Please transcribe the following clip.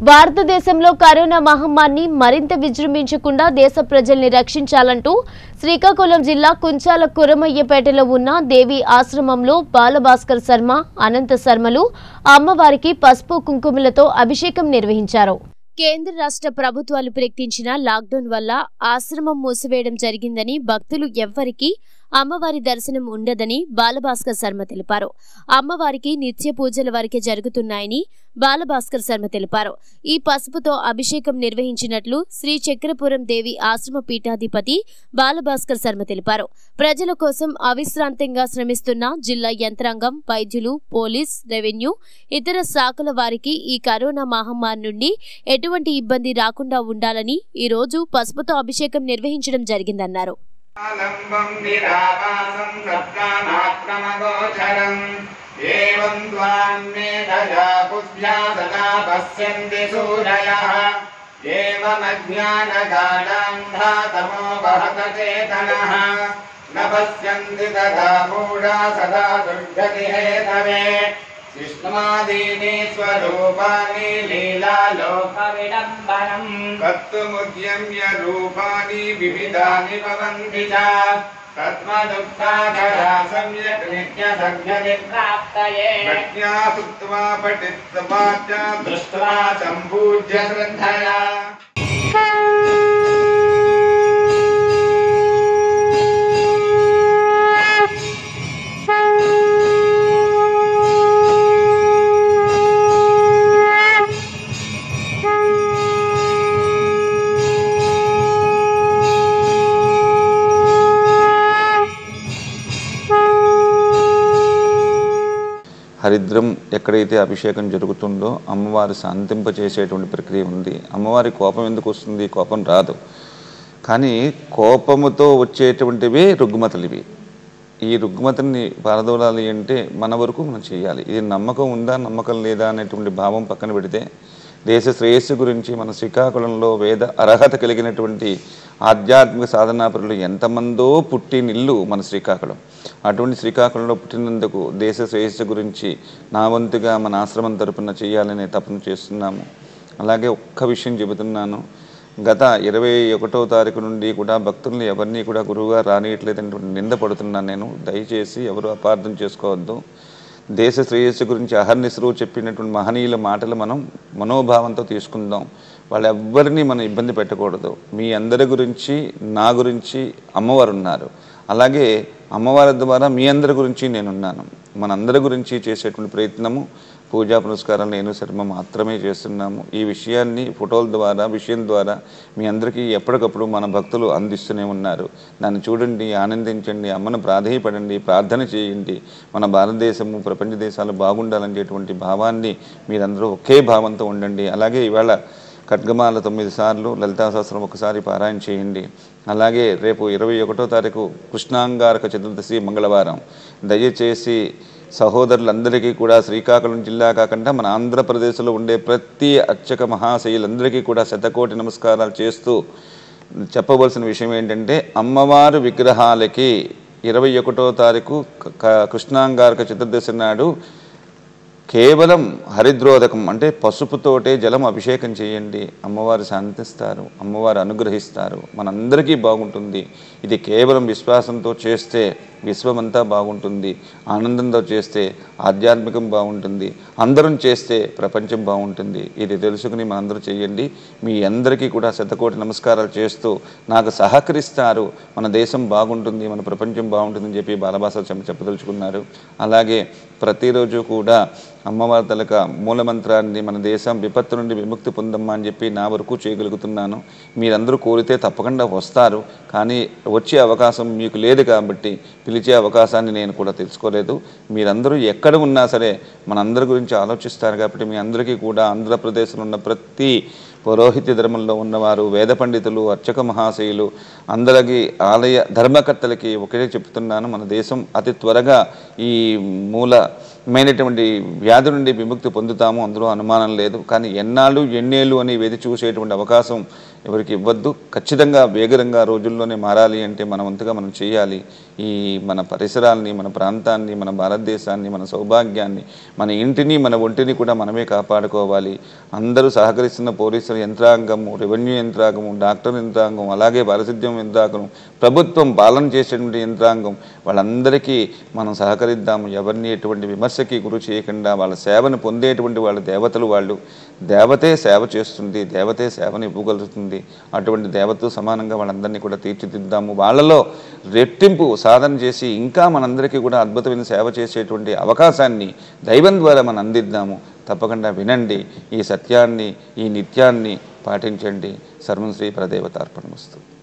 భారతదేశంలో కరోనా మహమ్మారిని మరింత విజృంభించకుండా దేశ ప్రజల్ని రక్షించాలంటూ శ్రీకాకుళం జిల్లా కుంచాల కురమయ్యపేటలో ఉన్న దేవి ఆశ్రమంలో బాలభాస్కర్ శర్మ అనంత శర్మలు అమ్మవారికి పసుపు కుంకుమలతో అభిషేకం నిర్వహించారు కేంద్ర రాష్ట్ర ప్రభుత్వాలు ప్రకటించిన లాక్డౌన్ వల్ల ఆశ్రమం మూసివేయడం జరిగిందని భక్తులు ఎవ్వరికీ అమ్మవారి దర్శనం ఉండదని బాలభాస్కర్ శర్మ తెలిపారు అమ్మవారికి నిత్య పూజల వరకే జరుగుతున్నాయని బాలభాస్కర్ శర్మ తెలిపారు ఈ పసుపుతో అభిషేకం నిర్వహించినట్లు శ్రీ చక్రపురం దేవి ఆశ్రమ పీఠాధిపతి బాలభాస్కర్ శర్మ తెలిపారు ప్రజల కోసం అవిశ్రాంతంగా శ్రమిస్తున్న జిల్లా యంత్రాంగం వైద్యులు పోలీస్ రెవెన్యూ ఇతర శాఖల వారికి ఈ కరోనా మహమ్మారి నుండి ఎటువంటి ఇబ్బంది రాకుండా ఉండాలని ఈ రోజు పసుపుతో అభిషేకం నిర్వహించడం జరిగిందన్నారు ఆలంబం నిరావాసం సత్కామాత్మగోచరం ఏవం ద్వాన్మేధయా బుద్ధ్యా సదా పశ్యంతి సూరయः ఏమజ్ఞానగాఢాంధాతమో వహత చేతనः न पश्यन्ति तथा मूढा सदा दुर्गति हेतवे विष्णुमादीनि स्वरूपाणि लीलालोकविडम्बनम् कर्तुमुद्यम्य रूपाणि विविधानि भवन्ति च तत्त्वदुःखाधरा सम्यक् नित्यसङ्गति प्राप्तये प्रज्ञा सुप्त्वा पठित्वा च दृष्ट्वा सम्पूज्य श्रद्धया హరిద్రం ఎక్కడైతే అభిషేకం జరుగుతుందో అమ్మవారి శాంతింపచేసేటువంటి ప్రక్రియ ఉంది అమ్మవారి కోపం ఎందుకు వస్తుంది కోపం రాదు కానీ కోపముతో వచ్చేటువంటివే రుగ్మతలు ఇవి ఈ రుగ్మతని పారదోలాలి అంటే మన వరకు మనం చేయాలి ఇది నమ్మకం ఉందా నమ్మకం లేదా అనేటువంటి భావం పక్కన పెడితే దేశ శ్రేయస్సు గురించి మన శ్రీకాకుళంలో వేద అర్హత కలిగినటువంటి ఆధ్యాత్మిక సాధనాపరులు ఎంతమందో పుట్టినిల్లు మన శ్రీకాకుళం అటువంటి శ్రీకాకుళంలో పుట్టినందుకు దేశ శ్రేయస్సు గురించి నా వంతుగా మన ఆశ్రమం తరపున చేయాలనే తపన చేస్తున్నాము అలాగే ఒక్క విషయం చెబుతున్నాను గత ఇరవై ఒకటో తారీఖు నుండి కూడా భక్తుల్ని ఎవరిని కూడా గురువుగా రానియట్లేదనేటువంటి నింద పడుతున్నాను నేను దయచేసి ఎవరు అపార్థం చేసుకోవద్దు దేశ శ్రేయస్సు గురించి అహర్నిశలు చెప్పినటువంటి మహనీయుల మాటలు మనం మనోభావంతో తీసుకుందాం వాళ్ళెవ్వరినీ మనం ఇబ్బంది పెట్టకూడదు మీ అందరి గురించి నా గురించి అమ్మవారు ఉన్నారు అలాగే అమ్మవారి ద్వారా మీ అందరి గురించి నేనున్నాను మనందరి గురించి చేసేటువంటి ప్రయత్నము పూజా పునస్కారాలు నేను శర్మ మాత్రమే చేస్తున్నాము ఈ విషయాన్ని ఫోటోల ద్వారా విషయం ద్వారా మీ అందరికీ ఎప్పటికప్పుడు మన భక్తులు అందిస్తూనే ఉన్నారు దాన్ని చూడండి ఆనందించండి అమ్మను ప్రాధేయపడండి ప్రార్థన చేయండి మన భారతదేశము ప్రపంచ దేశాలు బాగుండాలనేటువంటి భావాన్ని మీరందరూ ఒకే భావంతో ఉండండి అలాగే ఇవాళ ఖడ్గమాల తొమ్మిది సార్లు లలితా సహస్రం ఒకసారి పారాయణ చేయండి అలాగే రేపు ఇరవై ఒకటో తారీఖు కృష్ణాంగారక చతుర్దశి మంగళవారం దయచేసి సహోదరులందరికీ కూడా శ్రీకాకుళం జిల్లా కాకుండా మన ఆంధ్రప్రదేశ్లో ఉండే ప్రతి అర్చక మహాశయులందరికీ కూడా శతకోటి నమస్కారాలు చేస్తూ చెప్పవలసిన విషయం ఏంటంటే అమ్మవారు విగ్రహాలకి ఇరవై ఒకటో తారీఖు క- క- కృష్ణాంగారక చతుర్దశి నాడు కేవలం హరిద్రోదకం అంటే పసుపుతోటే జలం అభిషేకం చేయండి అమ్మవారు శాంతిస్తారు అమ్మవారు అనుగ్రహిస్తారు మనందరికీ బాగుంటుంది ఇది కేవలం విశ్వాసంతో చేస్తే విశ్వమంతా బాగుంటుంది ఆనందంతో చేస్తే ఆధ్యాత్మికం బాగుంటుంది అందరం చేస్తే ప్రపంచం బాగుంటుంది ఇది తెలుసుకుని మనందరూ చేయండి మీ అందరికీ కూడా శతకోటి నమస్కారాలు చేస్తూ నాకు సహకరిస్తారు మన దేశం బాగుంటుంది మన ప్రపంచం బాగుంటుందని చెప్పి బాలభాష చెప్ప చెప్పదలుచుకున్నారు అలాగే ప్రతిరోజు కూడా అమ్మవారి తలక మూలమంత్రాన్ని మన దేశం విపత్తు నుండి విముక్తి పొందమ్మా అని చెప్పి నా వరకు చేయగలుగుతున్నాను మీరందరూ కోరితే తప్పకుండా వస్తారు కానీ వచ్చే అవకాశం మీకు లేదు కాబట్టి పిలిచే అవకాశాన్ని నేను కూడా తెలుసుకోలేదు మీరందరూ ఎక్కడ ఉన్నా సరే మనందరి గురించి ఆలోచిస్తారు కాబట్టి మీ అందరికీ కూడా ఆంధ్రప్రదేశ్లో ఉన్న ప్రతి పౌరోహిత్య ధర్మంలో ఉన్నవారు వేద పండితులు అర్చక మహాశయులు అందరికీ ఆలయ ధర్మకర్తలకి ఒకటే చెప్తున్నాను మన దేశం అతి త్వరగా ఈ మూల మైనటువంటి వ్యాధి నుండి విముక్తి పొందుతాము అందులో అనుమానం లేదు కానీ ఎన్నాళ్ళు ఎన్నేళ్ళు అని వేది చూసేటువంటి అవకాశం ఎవరికి ఇవ్వద్దు ఖచ్చితంగా వేగరంగా రోజుల్లోనే మారాలి అంటే మన వంతుగా మనం చేయాలి ఈ మన పరిసరాల్ని మన ప్రాంతాన్ని మన భారతదేశాన్ని మన సౌభాగ్యాన్ని మన ఇంటిని మన ఒంటిని కూడా మనమే కాపాడుకోవాలి అందరూ సహకరిస్తున్న పోలీసుల యంత్రాంగము రెవెన్యూ యంత్రాంగము డాక్టర్ యంత్రాంగం అలాగే పారిశుద్ధ్యం యంత్రాంగం ప్రభుత్వం పాలన చేసేటువంటి యంత్రాంగం వాళ్ళందరికీ మనం సహకరిద్దాము ఎవరిని ఎటువంటి విమర్శకి గురి చేయకుండా వాళ్ళ సేవను పొందేటువంటి వాళ్ళ దేవతలు వాళ్ళు దేవతే సేవ చేస్తుంది దేవతే సేవను ఇవ్వగలుగుతుంది అటువంటి దేవతతో సమానంగా వాళ్ళందరినీ కూడా తీర్చిదిద్దాము వాళ్ళలో రెట్టింపు సాధన చేసి ఇంకా మనందరికీ కూడా అద్భుతమైన సేవ చేసేటువంటి అవకాశాన్ని దైవం ద్వారా మనం అందిద్దాము తప్పకుండా వినండి ఈ సత్యాన్ని ఈ నిత్యాన్ని పాటించండి సర్వం శ్రీ పరదేవతార్పణమస్తు